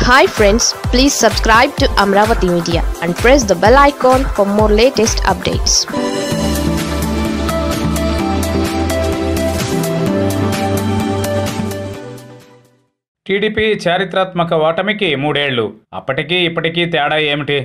hi friends please subscribe to Amaravati media and press the bell icon for more latest updates TDP చారిత్రాత్మక ఓటమికి మూడేళ్లు అప్పటికీ ఇప్పటికీ తేడా ఏమిటి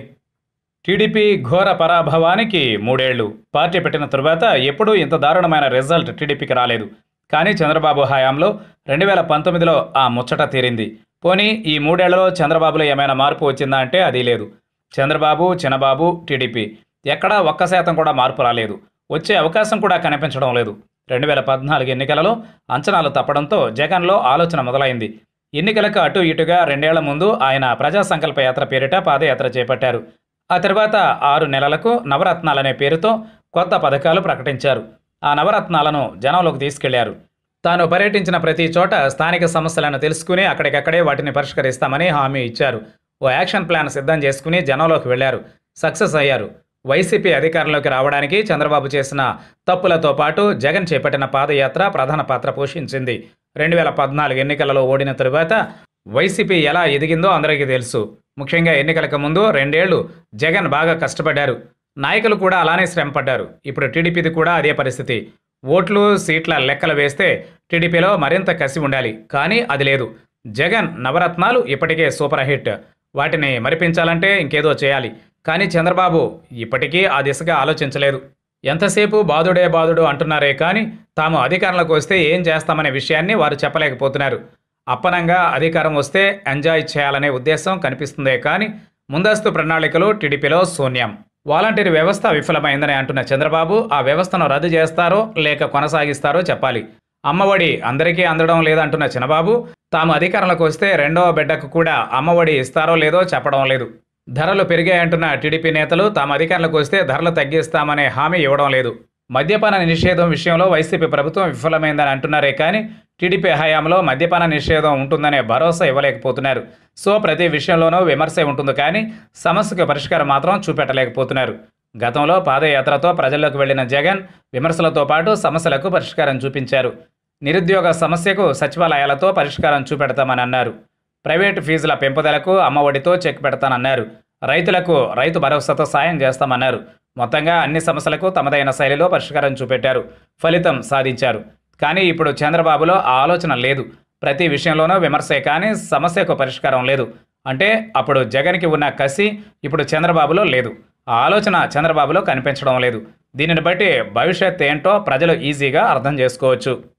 టీడీపీ ఘోర పరాభవానికి మూడేళ్లు పార్టీ పెట్టిన తరువాత ఎప్పుడూ ఇంత దారుణమైన రిజల్ట్ టీడీపీకి రాలేదు కానీ చంద్రబాబు హయాంలో రెండు వేల పంతొమ్మిదిలో ఆ ముచ్చట తీరింది పోనీ ఈ మూడేళ్లలో చంద్రబాబులో ఏమైనా మార్పు వచ్చిందా అంటే అది లేదు చంద్రబాబు చిన్నబాబు టీడీపీ ఎక్కడా ఒక్క శాతం కూడా మార్పు రాలేదు వచ్చే అవకాశం కూడా కనిపించడం లేదు రెండు వేల పద్నాలుగు ఎన్నికలలో అంచనాలు తప్పడంతో జగన్లో ఆలోచన మొదలైంది ఎన్నికలకు అటు ఇటుగా రెండేళ్ల ముందు ఆయన ప్రజా సంకల్ప యాత్ర పేరిట పాదయాత్ర చేపట్టారు ఆ తర్వాత ఆరు నెలలకు నవరత్నాలనే పేరుతో కొత్త పథకాలు ప్రకటించారు ఆ నవరత్నాలను జనంలోకి తీసుకెళ్లారు తాను పర్యటించిన ప్రతి చోట స్థానిక సమస్యలను తెలుసుకుని అక్కడికక్కడే వాటిని పరిష్కరిస్తామని హామీ ఇచ్చారు ఓ యాక్షన్ ప్లాన్ సిద్ధం చేసుకుని జనంలోకి వెళ్లారు సక్సెస్ అయ్యారు వైసీపీ అధికారంలోకి రావడానికి చంద్రబాబు చేసిన తప్పులతో పాటు జగన్ చేపట్టిన పాదయాత్ర ప్రధాన పాత్ర పోషించింది రెండు వేల పద్నాలుగు ఎన్నికలలో ఓడిన తరువాత వైసీపీ ఎలా ఎదిగిందో అందరికీ తెలుసు ముఖ్యంగా ఎన్నికలకు ముందు రెండేళ్లు జగన్ బాగా కష్టపడ్డారు నాయకులు కూడా అలానే శ్రమపడ్డారు ఇప్పుడు టీడీపీది కూడా అదే పరిస్థితి ఓట్లు సీట్ల లెక్కలు వేస్తే టీడీపీలో మరింత కసి ఉండాలి కానీ అది లేదు జగన్ నవరత్నాలు ఇప్పటికే సూపర్ హిట్ వాటిని మరిపించాలంటే ఇంకేదో చేయాలి కానీ చంద్రబాబు ఇప్పటికీ ఆ దిశగా ఆలోచించలేదు ఎంతసేపు బాదుడే బాదుడు అంటున్నారే కానీ తాము అధికారంలోకి వస్తే ఏం చేస్తామనే విషయాన్ని వారు చెప్పలేకపోతున్నారు అప్పనంగా అధికారం వస్తే ఎంజాయ్ చేయాలనే ఉద్దేశం కనిపిస్తుందే కానీ ముందస్తు ప్రణాళికలు టీడీపీలో శూన్యం వాలంటీర్ వ్యవస్థ విఫలమైందని అంటున్న చంద్రబాబు ఆ వ్యవస్థను రద్దు చేస్తారో లేక కొనసాగిస్తారో చెప్పాలి అమ్మఒడి అందరికీ అందడం లేదంటున్న చిన్నబాబు తాము అధికారంలోకి వస్తే రెండవ బిడ్డకు కూడా అమ్మఒడి ఇస్తారో లేదో చెప్పడం లేదు ధరలు పెరిగాయంటున్న టీడీపీ నేతలు తాము అధికారంలోకి వస్తే ధరలు తగ్గిస్తామనే హామీ ఇవ్వడం లేదు మద్యపాన నిషేధం విషయంలో వైసీపీ ప్రభుత్వం విఫలమైందని అంటున్నారే కానీ టీడీపీ హయాంలో మద్యపాన నిషేధం ఉంటుందనే భరోసా ఇవ్వలేకపోతున్నారు సో ప్రతి విషయంలోనూ విమర్శ ఉంటుంది కానీ సమస్యకు పరిష్కారం మాత్రం చూపెట్టలేకపోతున్నారు గతంలో పాదయాత్రతో ప్రజల్లోకి వెళ్లిన జగన్ విమర్శలతో పాటు సమస్యలకు పరిష్కారం చూపించారు నిరుద్యోగ సమస్యకు సచివాలయాలతో పరిష్కారం చూపెడతామని అన్నారు ప్రైవేటు ఫీజుల పెంపుదలకు అమ్మఒడితో చెక్ పెడతానన్నారు రైతులకు రైతు భరోసాతో సాయం చేస్తామన్నారు మొత్తంగా అన్ని సమస్యలకు తమదైన శైలిలో పరిష్కారం చూపెట్టారు ఫలితం సాధించారు కానీ ఇప్పుడు చంద్రబాబులో ఆ ఆలోచన లేదు ప్రతి విషయంలోనూ విమర్శే కానీ సమస్యకు పరిష్కారం లేదు అంటే అప్పుడు జగన్కి ఉన్న కసి ఇప్పుడు చంద్రబాబులో లేదు ఆ ఆలోచన చంద్రబాబులో కనిపించడం లేదు దీనిని బట్టి భవిష్యత్ ఏంటో ప్రజలు ఈజీగా అర్థం చేసుకోవచ్చు